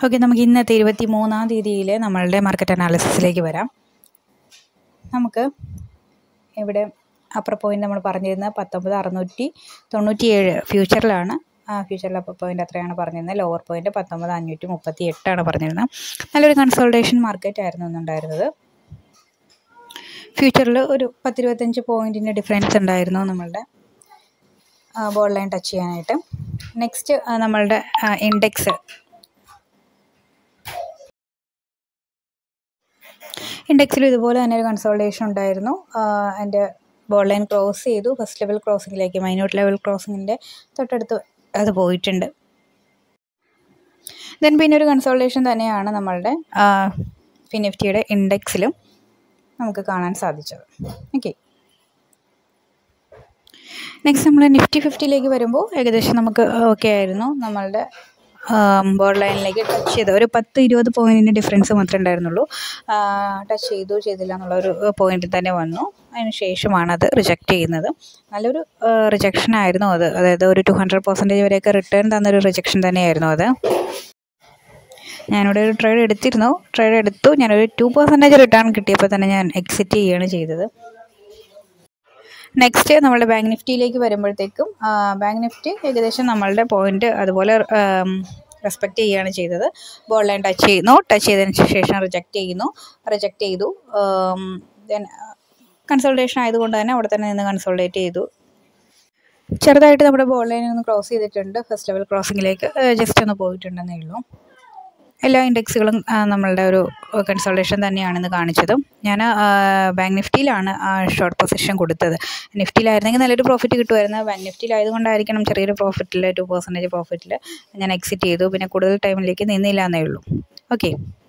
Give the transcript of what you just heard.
okay നമുക്ക് ഇന്നത്തെ ഇരുപത്തി മൂന്നാം തീയതിയിലെ നമ്മളുടെ മാർക്കറ്റ് അനാലിസിസിലേക്ക് വരാം നമുക്ക് ഇവിടെ അപ്പർ പോയിൻ്റ് നമ്മൾ പറഞ്ഞിരുന്ന പത്തൊമ്പത് അറുന്നൂറ്റി തൊണ്ണൂറ്റി ഏഴ് ഫ്യൂച്ചറിലാണ് ആ ഫ്യൂച്ചറിൽ അപ്പർ പോയിൻ്റ് അത്രയാണ് പറഞ്ഞിരുന്നത് ലോവർ പോയിൻ്റ് പത്തൊമ്പത് അഞ്ഞൂറ്റി മുപ്പത്തി എട്ടാണ് പറഞ്ഞിരുന്നത് നല്ലൊരു കൺസൾട്ടേഷൻ മാർക്കറ്റ് ആയിരുന്നു ഇന്നുണ്ടായിരുന്നത് ഫ്യൂച്ചറിൽ ഒരു പത്തിരുപത്തഞ്ച് പോയിൻറ്റിൻ്റെ ഡിഫറൻസ് ഉണ്ടായിരുന്നു നമ്മളുടെ ബോൾ ലൈൻ ടച്ച് ചെയ്യാനായിട്ട് നെക്സ്റ്റ് നമ്മളുടെ ഇൻഡെക്സ് ഇൻഡെക്സിൽ ഇതുപോലെ തന്നെ ഒരു കൺസോൾട്ടേഷൻ ഉണ്ടായിരുന്നു അതിൻ്റെ ബോൾ ലൈൻ ക്രോസ് ചെയ്തു ഫസ്റ്റ് ലെവൽ ക്രോസിങ്ങിലേക്ക് മൈന്യൂട്ട് ലെവൽ ക്രോസിങ്ങിൻ്റെ തൊട്ടടുത്ത് അത് പോയിട്ടുണ്ട് ദെൻ പിന്നെ ഒരു കൺസോൾട്ടേഷൻ തന്നെയാണ് നമ്മളുടെ ഫിനിഫ്റ്റിയുടെ ഇൻഡെക്സിലും നമുക്ക് കാണാൻ സാധിച്ചത് ഓക്കെ നെക്സ്റ്റ് നമ്മൾ നിഫ്റ്റി ഫിഫ്റ്റിയിലേക്ക് വരുമ്പോൾ ഏകദേശം നമുക്ക് ഓക്കെ ആയിരുന്നു നമ്മളുടെ ബോർഡ് ലൈനിലേക്ക് ടച്ച് ചെയ്ത് ഒരു പത്ത് ഇരുപത് പോയിൻറ്റിൻ്റെ ഡിഫറൻസ് മാത്രമേ ഉണ്ടായിരുന്നുള്ളൂ ടച്ച് ചെയ്തു ചെയ്തില്ല എന്നുള്ള ഒരു പോയിന്റിൽ തന്നെ വന്നു അതിന് ശേഷമാണ് അത് റിജക്റ്റ് ചെയ്യുന്നത് നല്ലൊരു റിജക്ഷൻ ആയിരുന്നു അത് അതായത് ഒരു ടു ഹൺഡ്രഡ് പെർസെൻറ്റേജ് വരെയൊക്കെ റിട്ടേൺ തന്നൊരു റിജക്ഷൻ തന്നെയായിരുന്നു അത് ഞാനിവിടെ ഒരു ട്രേഡ് എടുത്തിരുന്നു ട്രേഡ് എടുത്തു ഞാനൊരു ടു പെർസെൻറ്റേജ് റിട്ടേൺ കിട്ടിയപ്പോൾ തന്നെ ഞാൻ എക്സിറ്റ് ചെയ്യുകയാണ് ചെയ്തത് നെക്സ്റ്റ് നമ്മളുടെ ബാങ്ക് നിഫ്റ്റിയിലേക്ക് വരുമ്പോഴത്തേക്കും ബാങ്ക് നിഫ്റ്റി ഏകദേശം നമ്മളുടെ പോയിന്റ് അതുപോലെ റെസ്പെക്റ്റ് ചെയ്യുകയാണ് ചെയ്തത് ബോൾ ലൈൻ ടച്ച് ചെയ്യുന്നു ടച്ച് ചെയ്തതിന് ശേഷം റിജക്റ്റ് ചെയ്യുന്നു റിജക്റ്റ് ചെയ്തു ദെൻ കൺസൾട്ടേഷൻ ആയതുകൊണ്ട് തന്നെ അവിടെ തന്നെ നിന്ന് കൺസൾട്ടേറ്റ് ചെയ്തു ചെറുതായിട്ട് നമ്മുടെ ബോൾ ലൈനിൽ ഒന്ന് ക്രോസ് ചെയ്തിട്ടുണ്ട് ഫസ്റ്റ് ലെവൽ ക്രോസിങ്ങിലേക്ക് ജസ്റ്റ് ഒന്ന് പോയിട്ടുണ്ടെന്നേ ഉള്ളൂ എല്ലാ ഇൻഡെക്സുകളും നമ്മളുടെ ഒരു കൺസൾട്ടേഷൻ തന്നെയാണെന്ന് കാണിച്ചതും ഞാൻ ബാങ്ക് നിഫ്റ്റിയിലാണ് ആ ഷോർട്ട് പൊസിഷൻ കൊടുത്തത് നിഫ്റ്റിയിലായിരുന്നെങ്കിൽ നല്ലൊരു പ്രോഫിറ്റ് കിട്ടുമായിരുന്നു ബാങ്ക് നിഫ്റ്റിയിലായതുകൊണ്ടായിരിക്കണം ചെറിയൊരു പ്രോഫിറ്റിൽ ടു പെർസെൻറ്റേജ് പ്രോഫിറ്റിൽ ഞാൻ എക്സിറ്റ് ചെയ്തു പിന്നെ കൂടുതൽ ടൈമിലേക്ക് നിന്നില്ല എന്നേ ഉള്ളൂ ഓക്കെ